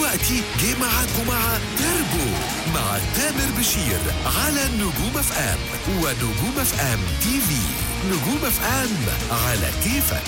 دلوقتي جه معاكم مع تربو مع تامر بشير على نجوم اف ام ونجوم اف ام تي في نجوم اف ام على كيفك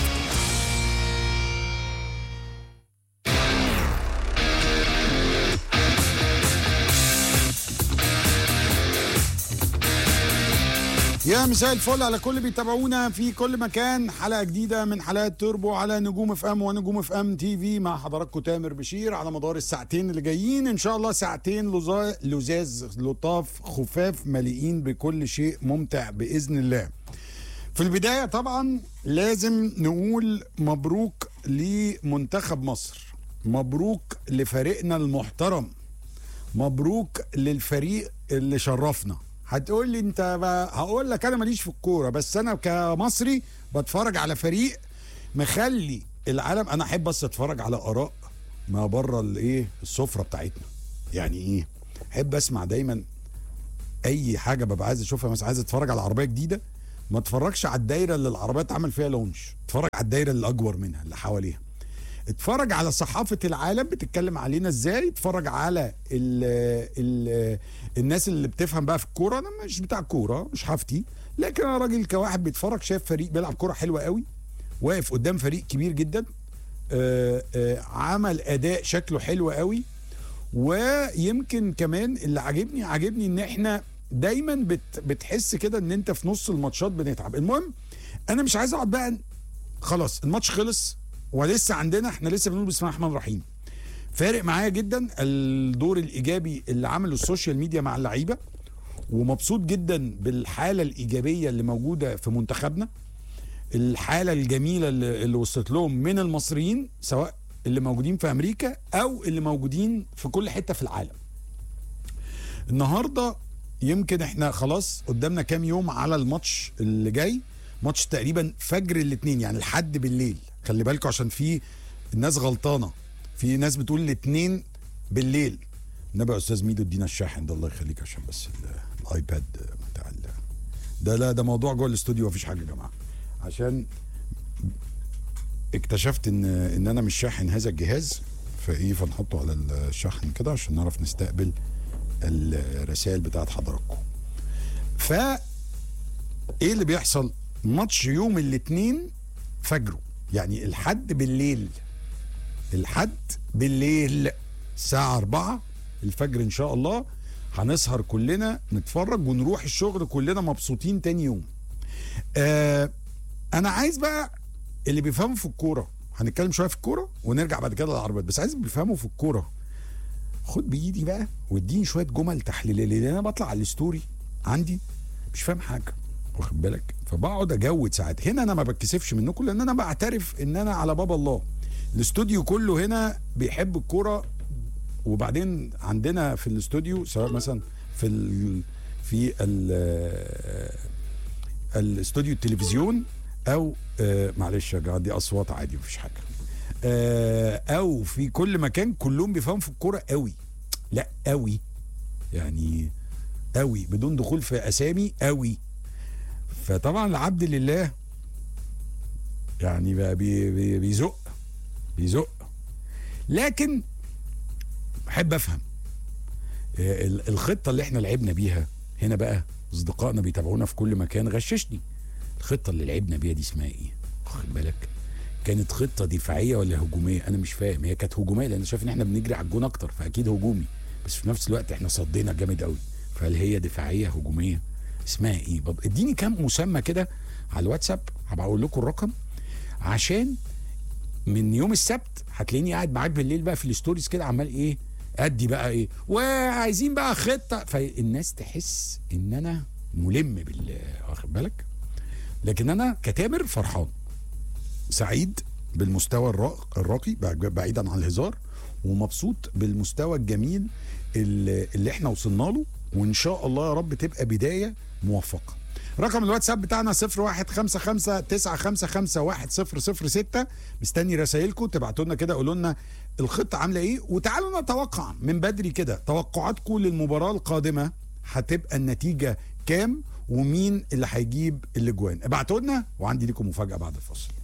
يا مساء الفل على كل بيتابعونا في كل مكان حلقه جديده من حلقات توربو على نجوم اف ام ونجوم اف ام تي في مع حضراتكم تامر بشير على مدار الساعتين اللي جايين ان شاء الله ساعتين لزا- لزاز لطاف خفاف مليئين بكل شيء ممتع باذن الله. في البدايه طبعا لازم نقول مبروك لمنتخب مصر مبروك لفريقنا المحترم مبروك للفريق اللي شرفنا هتقول لي انت بقى هقول لك انا ماليش في الكوره بس انا كمصري بتفرج على فريق مخلي العالم انا احب بس اتفرج على اراء ما بره الايه السفره بتاعتنا يعني ايه احب اسمع دايما اي حاجه ببقى عايز اشوفها مثلا عايز اتفرج على عربيه جديده ما اتفرجش على الدايره اللي العربيه اتعمل فيها لونش اتفرج على الدايره اللي اكبر منها اللي حواليها اتفرج على صحافة العالم بتتكلم علينا ازاي اتفرج على ال ال الناس اللي بتفهم بقى في الكورة انا مش بتاع كورة مش حافتي لكن انا راجل كواحد بيتفرج شايف فريق بيلعب كورة حلوة قوي واقف قدام فريق كبير جدا آه، آه، عمل اداء شكله حلو قوي ويمكن كمان اللي عاجبني عاجبني ان احنا دايما بت بتحس كده ان انت في نص الماتشات بنتعب المهم انا مش عايز اقعد بقى خلاص الماتش خلص ولسه عندنا احنا لسه بنقول بسم الله الرحمن الرحيم فارق معايا جدا الدور الايجابي اللي عمله السوشيال ميديا مع اللعيبه ومبسوط جدا بالحاله الايجابيه اللي موجوده في منتخبنا الحاله الجميله اللي, اللي وصلت لهم من المصريين سواء اللي موجودين في امريكا او اللي موجودين في كل حته في العالم النهارده يمكن احنا خلاص قدامنا كام يوم على الماتش اللي جاي ماتش تقريبا فجر الاثنين يعني لحد بالليل خلي بالكم عشان في الناس غلطانه في ناس بتقول الاثنين بالليل نبقى استاذ ميدو ادينا الشاحن ده الله يخليك عشان بس ال- الايباد بتاع ال- ده لا ده موضوع جوه الاستوديو مفيش حاجه يا جماعه عشان اكتشفت ان ان انا مش شاحن هذا الجهاز فايه فنحطه على الشحن كده عشان نعرف نستقبل الرسائل بتاعت حضراتكم ف ايه اللي بيحصل ماتش يوم الاثنين فجره يعني الحد بالليل الحد بالليل الساعة 4 الفجر إن شاء الله هنسهر كلنا نتفرج ونروح الشغل كلنا مبسوطين تاني يوم آه أنا عايز بقى اللي بيفهموا في الكورة هنتكلم شوية في الكورة ونرجع بعد كده للعربيات بس عايز اللي بيفهموا في الكورة خد بإيدي بقى واديني شوية جمل تحليلية لأن أنا بطلع على الستوري عندي مش فاهم حاجة واخد بالك فبقعد اجود ساعات هنا انا ما بتكسفش منكم لان انا بعترف ان انا على باب الله الاستوديو كله هنا بيحب الكوره وبعدين عندنا في الاستوديو سواء مثلا في ال في ال الاستوديو التلفزيون او آه، معلش يا جماعه دي اصوات عادي مفيش حاجه آه، او في كل مكان كلهم بيفهموا في الكوره قوي لا قوي يعني قوي بدون دخول في اسامي قوي فطبعا العبد لله يعني بقى بي بي بيزق بيزق لكن بحب افهم آه، ال- الخطه اللي احنا لعبنا بيها هنا بقى اصدقائنا بيتابعونا في كل مكان غششني الخطه اللي لعبنا بيها دي اسمها ايه واخد بالك كانت خطه دفاعيه ولا هجوميه انا مش فاهم هي كانت هجوميه لان شايف ان احنا بنجري على الجون اكتر فاكيد هجومي بس في نفس الوقت احنا صدينا جامد قوي فهل هي دفاعيه هجوميه اسمها ايه بب... اديني كام مسمى كده على الواتساب هبقى اقول لكم الرقم عشان من يوم السبت هتلاقيني قاعد معاك بالليل بقى في الستوريز كده عمال ايه ادي بقى ايه وعايزين بقى خطه فالناس تحس ان انا ملم بال واخد بالك لكن انا كتامر فرحان سعيد بالمستوى الرا- الراقي بعد- بعيدا عن الهزار ومبسوط بالمستوى الجميل اللي, اللي احنا وصلنا له وان شاء الله يا رب تبقى بدايه موفقه رقم الواتساب بتاعنا 0155 مستني رسائلكم تبعتوا لنا كده قولوا لنا الخطه عامله ايه وتعالوا نتوقع من بدري كده توقعاتكم للمباراه القادمه هتبقى النتيجه كام ومين اللي هيجيب الاجوان ابعتوا لنا وعندي لكم مفاجاه بعد الفاصل